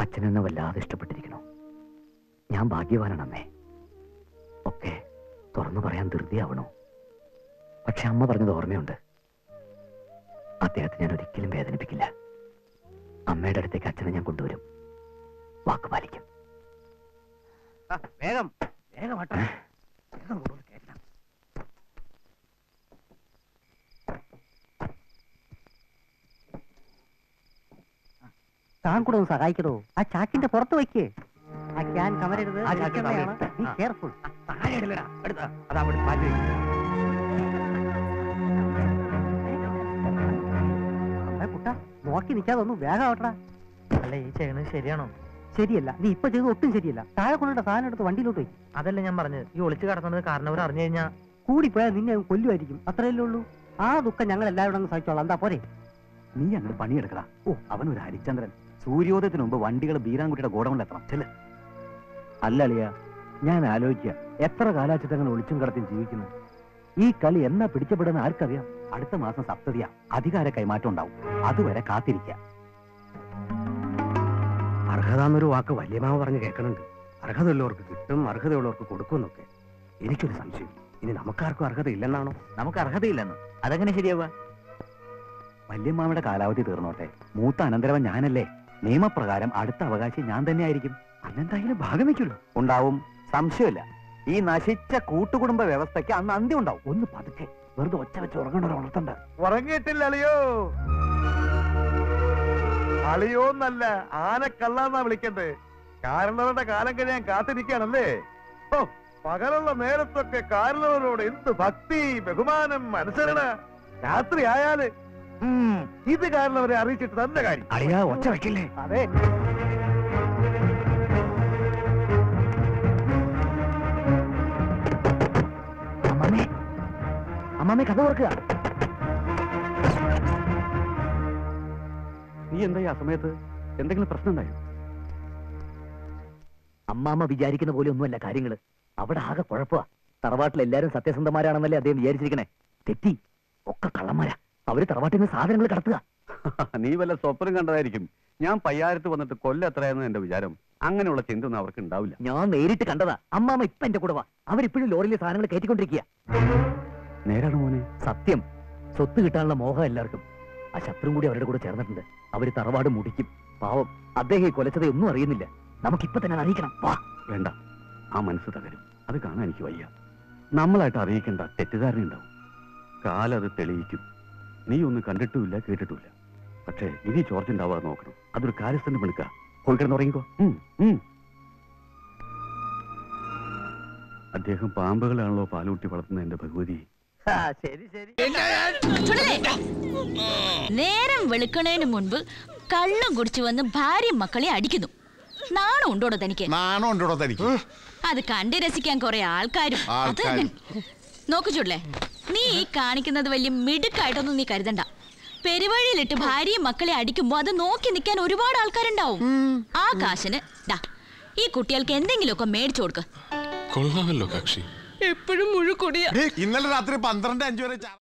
അച്ഛനെന്നെ വല്ലാതെ ഇഷ്ടപ്പെട്ടിരിക്കണു ഞാൻ ഭാഗ്യവാനാണ് അമ്മേ ഒക്കെ തുറന്നു പറയാൻ ധൃതിയാവണു പക്ഷെ അമ്മ പറഞ്ഞത് ഓർമ്മയുണ്ട് അദ്ദേഹത്തെ ഞാൻ ഒരിക്കലും വേദനിപ്പിക്കില്ല അമ്മയുടെ അടുത്തേക്ക് അച്ഛനെ ഞാൻ കൊണ്ടുവരും വാക്ക് പാലിക്കും വേഗം വേഗം ആട്ടെ വേഗം കൊണ്ടുവന്ന് കേറ്റണം. താൻ കൂടെ ഒന്ന് സഹായിക്കടോ ആ ചാക്കിന്റെ പുറത്ത് വയ്ക്കേ ആ ക്യാൻ കമരരുത് ആ ചാക്ക് ഇരിക്കുന്നതാണ്. കമരരുത്. Be ആ. careful. താഴെ ഇടലടാ എടുത്ത അതാ അവിടെ മാറ്റി വെക്ക്. അമ്മേ കുട്ടാ നോക്കി നിൽക്കാതെ ഒന്ന് വേഗം ആവട്ടടാ അല്ല ഈ ചെയ്യണത് ശരിയാണോ ശരിയല്ല നീ ഇപ്പൊ ചെയ്ത് ഒട്ടും ശരിയല്ല താഴെ കൊണ്ടിട്ട സാധനം എടുത്ത് വണ്ടിയിലോട്ട് വയ്ക്കും അതല്ല ഞാൻ പറഞ്ഞത് ഈ ഒളിച്ചു കിടക്കുന്നത് കാരണം അവർ അറിഞ്ഞു കഴിഞ്ഞാൽ കൂടിപ്പോയാൽ നിന്നെ അവൻ കൊല്ലുമായിരിക്കും അത്രയല്ലേ ഉള്ളൂ ആ ദുഃഖം ഞങ്ങൾ എല്ലാവരും അങ്ങ് സഹിച്ചോളാം എന്താ പോരെ നീ അങ്ങോട്ട് പണിയെടുക്കടാ ഓ അവനൊരു ഹരിചന്ദ്രൻ സൂര്യോദയത്തിന് മുമ്പ് വണ്ടികൾ ബീരാൻകുട്ടിയുടെ ഗോഡൗണിൽ എത്തണം ചെല്ല് അല്ല അളിയ ഞാൻ ആലോചിക്കുക എത്ര കാലാച്ചിട്ടങ്ങൾ ഒളിച്ചും കടത്തിയും ജീവിക്കുന്നു ഈ കളി എന്നാ പിടിച്ചപ്പെടുന്ന ആർക്കറിയാം അടുത്ത മാസം സപ്തതിയാ അധികാര കൈമാറ്റം ഉണ്ടാവും അതുവരെ കാത്തിരിക്കുക അർഹത എന്നൊരു വാക്ക് വല്യമാവ് പറഞ്ഞ് കേൾക്കണുണ്ട് അർഹതയുള്ളവർക്ക് കിട്ടും അർഹതയുള്ളവർക്ക് കൊടുക്കുമെന്നൊക്കെ എനിക്കൊരു സംശയം ഇനി നമുക്കാർക്കും അർഹത ഇല്ലെന്നാണോ നമുക്ക് അർഹതയില്ലെന്ന് അതെങ്ങനെ ശരിയാവുക വല്യമ്മാവയുടെ കാലാവധി തീർന്നോട്ടെ മൂത്ത അനന്തരവൻ ഞാനല്ലേ നിയമപ്രകാരം അടുത്ത അവകാശി ഞാൻ തന്നെ ആയിരിക്കും അന്നെന്തായാലും ഭാഗം വെക്കുള്ളൂ ഉണ്ടാവും സംശയമില്ല ഈ നശിച്ച കൂട്ടുകുടുംബ വ്യവസ്ഥയ്ക്ക് അന്ന് അന്ത്യം ഉണ്ടാവും ഒന്ന് പതുക്കെ വെറുതെ ഒച്ച വെച്ച് ഉറങ്ങണോ ഉണർത്തണ്ട ഉറങ്ങിയിട്ടില്ല അളിയോ അളിയോന്നല്ല ആനക്കള്ളാന്നാ വിളിക്കണ്ടേ കാരണവരുടെ കാലം കഴിയാൻ കാത്തിരിക്കുകയാണല്ലേ ഓ പകലുള്ള നേരത്തൊക്കെ കാരണവരോട് എന്ത് ഭക്തി ബഹുമാനം അനുസരണ രാത്രി ആയാല് ഉം, ഇത് കാരണവരെ അറിയിച്ചിട്ട് തന്നെ കാര്യം അളിയാ ഒച്ച വെക്കില്ലേ അതെ അമ്മമ്മേ അമ്മമ്മേ കഥ ഓർക്കുക നീ എന്താ ഈ ആ സമയത്ത് എന്തെങ്കിലും പ്രശ്നം ഉണ്ടായോ അമ്മാമ്മ വിചാരിക്കുന്ന പോലെ ഒന്നുമല്ല കാര്യങ്ങള് അവിടെ ആകെ കുഴപ്പമാ തറവാട്ടിൽ എല്ലാരും സത്യസന്ധമാരാണെന്നല്ലേ അദ്ദേഹം വിചാരിച്ചിരിക്കണേ തെറ്റി ഒക്കെ കള്ളന്മാരാ അവര് തറവാട്ടിൽ നിന്ന് സാധനങ്ങൾ കടത്തുക നീ വല്ല സ്വപ്നം കണ്ടതായിരിക്കും ഞാൻ പയ്യാരത്ത് വന്നിട്ട് കൊല്ലം എത്രയായിരുന്നു എന്റെ വിചാരം അങ്ങനെയുള്ള ചിന്തൊന്നും അവർക്ക് ഉണ്ടാവില്ല ഞാൻ നേരിട്ട് കണ്ടതാ അമ്മാമ്മ ഇപ്പൊ എന്റെ കൂടെ വാ അവരിപ്പോഴും ലോറിയിലെ സാധനങ്ങൾ കയറ്റിക്കൊണ്ടിരിക്കുക നേരാണ് മോനെ സത്യം സ്വത്ത് കിട്ടാനുള്ള മോഹം എല്ലാവർക്കും ആ ശത്രും കൂടി അവരുടെ കൂടെ ചേർന്നിട്ടുണ്ട് അവര് തറവാട് മുടിക്കും പാവം അദ്ദേഹം ഈ കൊലച്ചതയൊന്നും അറിയുന്നില്ല നമുക്കിപ്പൊ തന്നെ അറിയിക്കണം വാ വേണ്ട ആ മനസ്സ് തകരും അത് കാണാൻ എനിക്ക് വയ്യ നമ്മളായിട്ട് അറിയിക്കേണ്ട തെറ്റിദ്ധാരണ ഉണ്ടാവും കാലം അത് തെളിയിക്കും നീ ഒന്നും കണ്ടിട്ടുമില്ല കേട്ടിട്ടുമില്ല പക്ഷേ ഇനി ചോർച്ച ഉണ്ടാവാതെ നോക്കണം അതൊരു കാര്യസ്ഥന്റെ മിടുക്ക പോയി കിടന്നുറങ്ങിക്കോ ഉം, ഉം. അദ്ദേഹം പാമ്പുകളാണല്ലോ പാലൂട്ടി വളർത്തുന്ന എന്റെ ഭഗവതി ശരി ശരി ചുടലേ നേരം വെളുക്കണേന് മുൻപ് കള്ളം കുടിച്ചു വന്ന് ഭാര്യയും മക്കളെ അടിക്കുന്നു നാണം ഉണ്ടോടോ തനിക്ക് നാണം ഉണ്ടോ തനിക്ക് അത് കണ്ട് രസിക്കാൻ കുറെ ആൾക്കാരും അത് ആൾക്കാരും. നോക്കു ചുടലേ നീ ഈ കാണിക്കുന്നത് വലിയ മിടുക്കായിട്ടൊന്നും നീ കരുതണ്ട പെരുവഴിയിലിട്ട് ഭാര്യയും മക്കളെ അടിക്കുമ്പോ അത് നോക്കി നിൽക്കാൻ ഒരുപാട് ആൾക്കാരുണ്ടാവും ആ കാശിന് ദാ ഈ കുട്ടികൾക്ക് എന്തെങ്കിലുമൊക്കെ മേടിച്ചു കൊടുക്ക കൊള്ളാമല്ലോ കക്ഷി എപ്പോഴും മുഴുക്കൊടിയ ഇന്നലെ രാത്രി പന്ത്രണ്ട് അഞ്ചു വരെ ചാ-